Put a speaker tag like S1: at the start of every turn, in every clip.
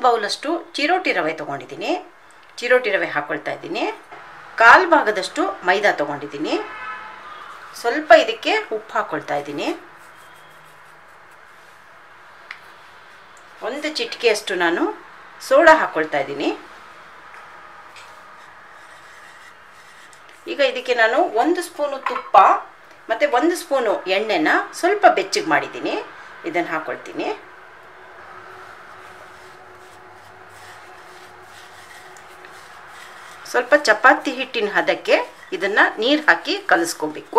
S1: ಬೌಲಷ್ಟು ಚಿರೋಟಿ ರವೆ ತೊಗೊಂಡಿದ್ದೀನಿ ಚಿರೋಟಿ ರವೆ ಹಾಕ್ಕೊಳ್ತಾ ಇದ್ದೀನಿ ಕಾಲು ಭಾಗದಷ್ಟು ಮೈದಾ ತೊಗೊಂಡಿದ್ದೀನಿ ಸ್ವಲ್ಪ ಇದಕ್ಕೆ ಉಪ್ಪು ಹಾಕ್ಕೊಳ್ತಾ ಇದ್ದೀನಿ ಒಂದು ಚಿಟಿಕೆಯಷ್ಟು ನಾನು ಸೋಡಾ ಹಾಕ್ಕೊಳ್ತಾ ಇದ್ದೀನಿ ಈಗ ಇದಕ್ಕೆ ನಾನು ಒಂದು ಸ್ಪೂನು ತುಪ್ಪ ಮತ್ತು ಒಂದು ಸ್ಪೂನು ಎಣ್ಣೆನ ಸ್ವಲ್ಪ ಬೆಚ್ಚಗೆ ಮಾಡಿದ್ದೀನಿ ಇದನ್ನು ಹಾಕ್ಕೊಳ್ತೀನಿ ಸ್ವಲ್ಪ ಚಪಾತಿ ಹಿಟ್ಟಿನ ಹದಕ್ಕೆ ಇದನ್ನು ನೀರು ಹಾಕಿ ಕಲಿಸ್ಕೊಬೇಕು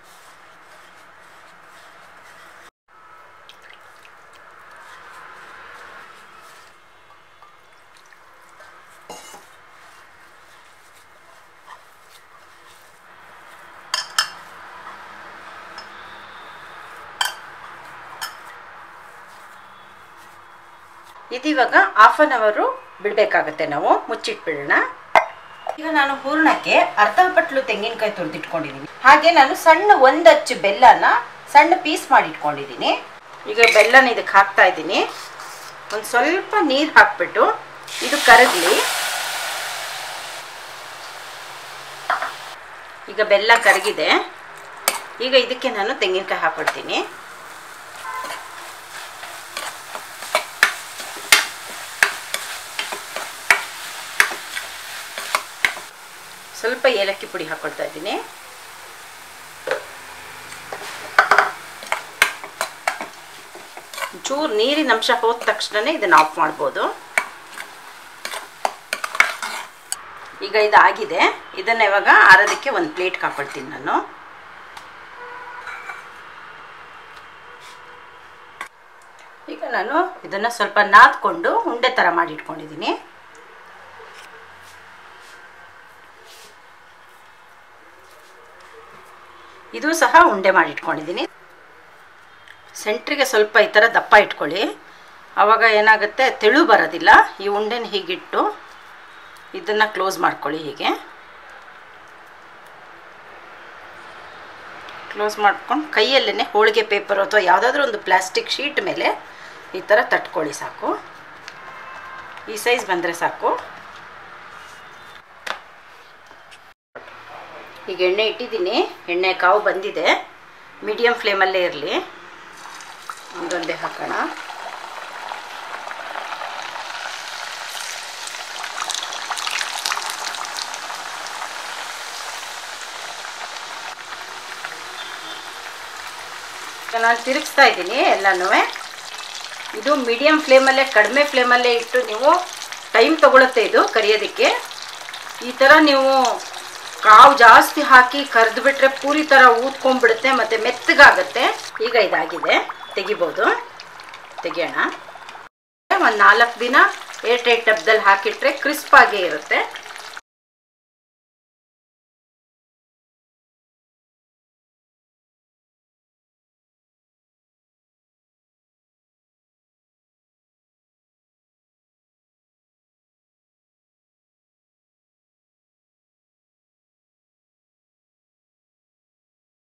S1: ಇದಿವಾಗ ಹಾಫ್ ಆನ್ ಅವರು ಬಿಡಬೇಕಾಗತ್ತೆ ನಾವು ಮುಚ್ಚಿಟ್ಬಿಡೋಣ ಈಗ ನಾನು ಹೂರ್ಣಕ್ಕೆ ಅರ್ಧ ಪಟ್ಲು ತೆಂಗಿನಕಾಯಿ ತುರಿದಿಟ್ಕೊಂಡಿದ್ದೀನಿ ಹಾಗೆ ನಾನು ಸಣ್ಣ ಒಂದು ಅಚ್ಚು ಬೆಲ್ಲನ ಸಣ್ಣ ಪೀಸ್ ಮಾಡಿ ಇಟ್ಕೊಂಡಿದ್ದೀನಿ ಈಗ ಬೆಲ್ಲನ ಇದಕ್ಕೆ ಹಾಕ್ತಾ ಇದ್ದೀನಿ ಒಂದು ಸ್ವಲ್ಪ ನೀರು ಹಾಕ್ಬಿಟ್ಟು ಇದು ಕರಗಲಿ ಈಗ ಬೆಲ್ಲ ಕರಗಿದೆ ಈಗ ಇದಕ್ಕೆ ನಾನು ತೆಂಗಿನಕಾಯಿ ಹಾಕ್ಕೊಳ್ತೀನಿ ಸ್ವಲ್ಪ ಏಲಕ್ಕಿ ಪುಡಿ ಹಾಕ್ಕೊಳ್ತಾ ಇದ್ದೀನಿ ಚೂರು ನೀರಿನ ಅಂಶ ಹೋದ ತಕ್ಷಣ ಇದನ್ನು ಆಫ್ ಮಾಡ್ಬೋದು ಈಗ ಇದು ಆಗಿದೆ ಇದನ್ನು ಇವಾಗ ಆರೋದಕ್ಕೆ ಒಂದು ಪ್ಲೇಟ್ ಹಾಕೊಳ್ತೀನಿ ನಾನು ಈಗ ನಾನು ಇದನ್ನು ಸ್ವಲ್ಪ ನಾದ್ಕೊಂಡು ಉಂಡೆ ಥರ ಮಾಡಿ ಇಟ್ಕೊಂಡಿದ್ದೀನಿ ಇದು ಸಹ ಉಂಡೆ ಮಾಡಿ ಇಟ್ಕೊಂಡಿದ್ದೀನಿ ಸೆಂಟ್ರಿಗೆ ಸ್ವಲ್ಪ ಈ ಥರ ದಪ್ಪ ಇಟ್ಕೊಳ್ಳಿ ಆವಾಗ ಏನಾಗುತ್ತೆ ತೆಳು ಬರೋದಿಲ್ಲ ಈ ಉಂಡೆನ ಹೀಗಿಟ್ಟು ಇದನ್ನು ಕ್ಲೋಸ್ ಮಾಡ್ಕೊಳ್ಳಿ ಹೀಗೆ ಕ್ಲೋಸ್ ಮಾಡ್ಕೊಂಡು ಕೈಯಲ್ಲೇ ಹೋಳಿಗೆ ಪೇಪರ್ ಅಥವಾ ಯಾವುದಾದ್ರೂ ಒಂದು ಪ್ಲಾಸ್ಟಿಕ್ ಶೀಟ್ ಮೇಲೆ ಈ ಥರ ತಟ್ಕೊಳ್ಳಿ ಸಾಕು ಈ ಸೈಜ್ ಬಂದರೆ ಸಾಕು ಈಗ ಎಣ್ಣೆ ಇಟ್ಟಿದ್ದೀನಿ ಎಣ್ಣೆ ಕಾವು ಬಂದಿದೆ ಮೀಡಿಯಮ್ ಫ್ಲೇಮಲ್ಲೇ ಇರಲಿ ಒಂದೊಂದೇ ಹಾಕೋಣ ನಾನು ತಿರುಗಿಸ್ತಾ ಇದ್ದೀನಿ ಎಲ್ಲನೂ ಇದು ಮೀಡಿಯಮ್ ಫ್ಲೇಮಲ್ಲೇ ಕಡಿಮೆ ಫ್ಲೇಮಲ್ಲೇ ಇಟ್ಟು ನೀವು ಟೈಮ್ ತೊಗೊಳುತ್ತೆ ಇದು ಕರಿಯೋದಕ್ಕೆ ಈ ಥರ ನೀವು ಕಾವು ಜಾಸ್ತಿ ಹಾಕಿ ಕರೆದು ಬಿಟ್ರೆ ಪೂರಿ ಥರ ಊದ್ಕೊಂಡ್ಬಿಡುತ್ತೆ ಮತ್ತು ಮೆತ್ತಗಾಗತ್ತೆ ಈಗ ಇದಾಗಿದೆ ತೆಗಿಬೋದು ತೆಗಿಯೋಣ ಒಂದು ನಾಲ್ಕು ದಿನ ಏರ್ ಟೈಟ್ ಡಬ್ದಲ್ಲಿ ಹಾಕಿಟ್ರೆ ಕ್ರಿಸ್ಪಾಗೇ ಇರುತ್ತೆ